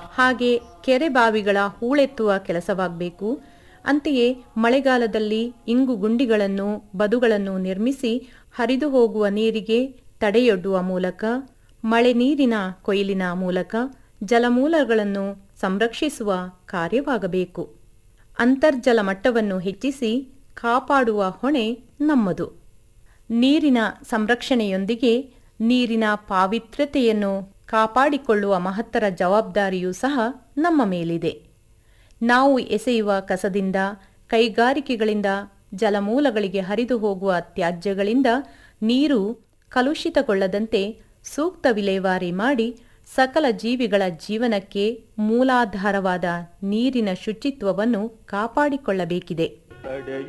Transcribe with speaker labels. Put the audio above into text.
Speaker 1: ಹಾಗೆ ಕೆರೆ ಬಾವಿಗಳ ಹೂಳೆತ್ತುವ ಕೆಲಸವಾಗಬೇಕು ಅಂತೆಯೇ ಮಳೆಗಾಲದಲ್ಲಿ ಇಂಗು ಗುಂಡಿಗಳನ್ನು ಬದುಗಳನ್ನು ನಿರ್ಮಿಸಿ ಹರಿದು ಹೋಗುವ ನೀರಿಗೆ ತಡೆಯೊಡ್ಡುವ ಮೂಲಕ ಮಳೆ ನೀರಿನ ಕೊಯ್ಲಿನ ಮೂಲಕ ಜಲಮೂಲಗಳನ್ನು ಸಂರಕ್ಷಿಸುವ ಕಾರ್ಯವಾಗಬೇಕು ಅಂತರ್ಜಲ ಮಟ್ಟವನ್ನು ಹೆಚ್ಚಿಸಿ ಕಾಪಾಡುವ ಹೊಣೆ ನಮ್ಮದು ನೀರಿನ ಸಂರಕ್ಷಣೆಯೊಂದಿಗೆ ನೀರಿನ ಪಾವಿತ್ರ್ಯತೆಯನ್ನು ಕಾಪಾಡಿಕೊಳ್ಳುವ ಮಹತ್ತರ ಜವಾಬ್ದಾರಿಯೂ ಸಹ ನಮ್ಮ ಮೇಲಿದೆ ನಾವು ಎಸೆಯುವ ಕಸದಿಂದ ಕೈಗಾರಿಕೆಗಳಿಂದ ಜಲಮೂಲಗಳಿಗೆ ಹರಿದು ಹೋಗುವ ತ್ಯಾಜ್ಯಗಳಿಂದ ನೀರು ಕಲುಷಿತಗೊಳ್ಳದಂತೆ ಸೂಕ್ತ ವಿಲೇವಾರಿ ಮಾಡಿ ಸಕಲ ಜೀವಿಗಳ ಜೀವನಕ್ಕೆ ಮೂಲಾಧಾರವಾದ ನೀರಿನ ಶುಚಿತ್ವವನ್ನು ಕಾಪಾಡಿಕೊಳ್ಳಬೇಕಿದೆ